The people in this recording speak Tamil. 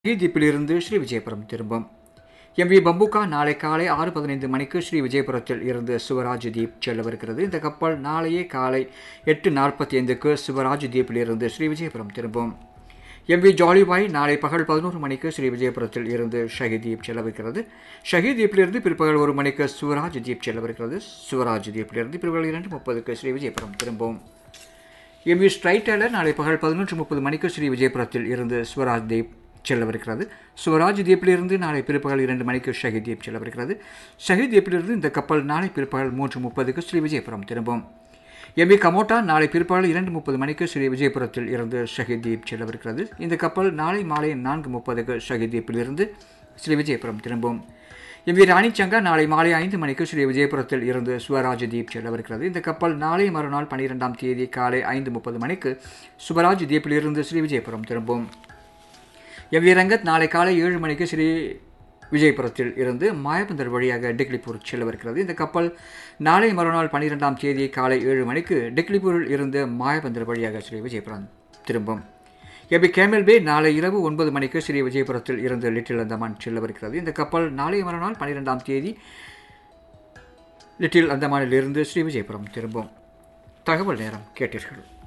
தீப்பிலிருந்து ஸ்ரீ விஜயபுரம் திரும்பும் எம் வி பம்புகா நாளை காலை ஆறு பதினைந்து மணிக்கு ஸ்ரீ விஜயபுரத்தில் இருந்து சிவராஜ் தீப் செல்லவிருக்கிறது இந்த கப்பல் நாளையே காலை எட்டு நாற்பத்தி ஐந்துக்கு சிவராஜ் தீப்பிலிருந்து ஸ்ரீ விஜயபுரம் திரும்பும் எம் வி ஜாலிபாய் நாளை பகல் பதினோரு மணிக்கு ஸ்ரீ விஜயபுரத்தில் இருந்து ஷஹீத் தீப் செல்லவிருக்கிறது ஷஹீத் தீப்பிலிருந்து பிற்பகல் ஒரு மணிக்கு சிவராஜ் தீப் செல்லவிருக்கிறது சிவராஜ் தீப்பிலிருந்து பிற்பகல் இரண்டு முப்பதுக்கு ஸ்ரீ விஜயபுரம் திரும்பும் எம் வி ஸ்ட்ரைட்டலர் நாளை பகல் பதினொன்று முப்பது மணிக்கு ஸ்ரீ விஜயபுரத்தில் இருந்து சிவராஜ் தீப் செல்லவிருக்கிறது சிவராஜ் தீப்பிலிருந்து நாளை பிற்பகல் இரண்டு மணிக்கு ஷஹீத் தீப் செல்லவிருக்கிறது ஷஹீத் தீப்பிலிருந்து இந்த கப்பல் நாளை பிற்பகல் மூன்று முப்பதுக்கு ஸ்ரீ விஜயபுரம் திரும்பும் எம் வி கமோட்டா நாளை பிற்பகல் இரண்டு முப்பது மணிக்கு ஸ்ரீ விஜயபுரத்தில் இருந்து ஷஹீத் தீப் செல்லவிருக்கிறது இந்த கப்பல் நாளை மாலை நான்கு முப்பதுக்கு ஷஹீத் தீப்பிலிருந்து ஸ்ரீ விஜயபுரம் திரும்பும் எம் வி ராணிச்சங்கா நாளை மாலை ஐந்து மணிக்கு ஸ்ரீ விஜயபுரத்தில் இருந்து சுவராஜ் தீப் செல்லவிருக்கிறது இந்த கப்பல் நாளை மறுநாள் பன்னிரெண்டாம் தேதி காலை ஐந்து முப்பது மணிக்கு சுவராஜ் தீப்பிலிருந்து ஸ்ரீ விஜயபுரம் திரும்பும் எம் வி ரங்கத் நாளை காலை ஏழு மணிக்கு ஸ்ரீ விஜயபுரத்தில் இருந்து மாயபந்தர் வழியாக டெக்லிபூர் செல்லவிருக்கிறது இந்த கப்பல் நாளை மறுநாள் பன்னிரெண்டாம் தேதி காலை ஏழு மணிக்கு டெக்லிபூரில் இருந்து மாயபந்தர் வழியாக ஸ்ரீ விஜயபுரம் திரும்பும் எபி கேமல் பே நாளை இரவு ஒன்பது மணிக்கு ஸ்ரீ விஜயபுரத்தில் இருந்து லிட்டில் அந்தமான் செல்லவிருக்கிறது இந்த கப்பல் நாளை மறுநாள் பன்னிரெண்டாம் தேதி லிட்டில் அந்தமானில் இருந்து ஸ்ரீ விஜயபுரம் திரும்பும் தகவல் நேரம் கேட்டீர்கள்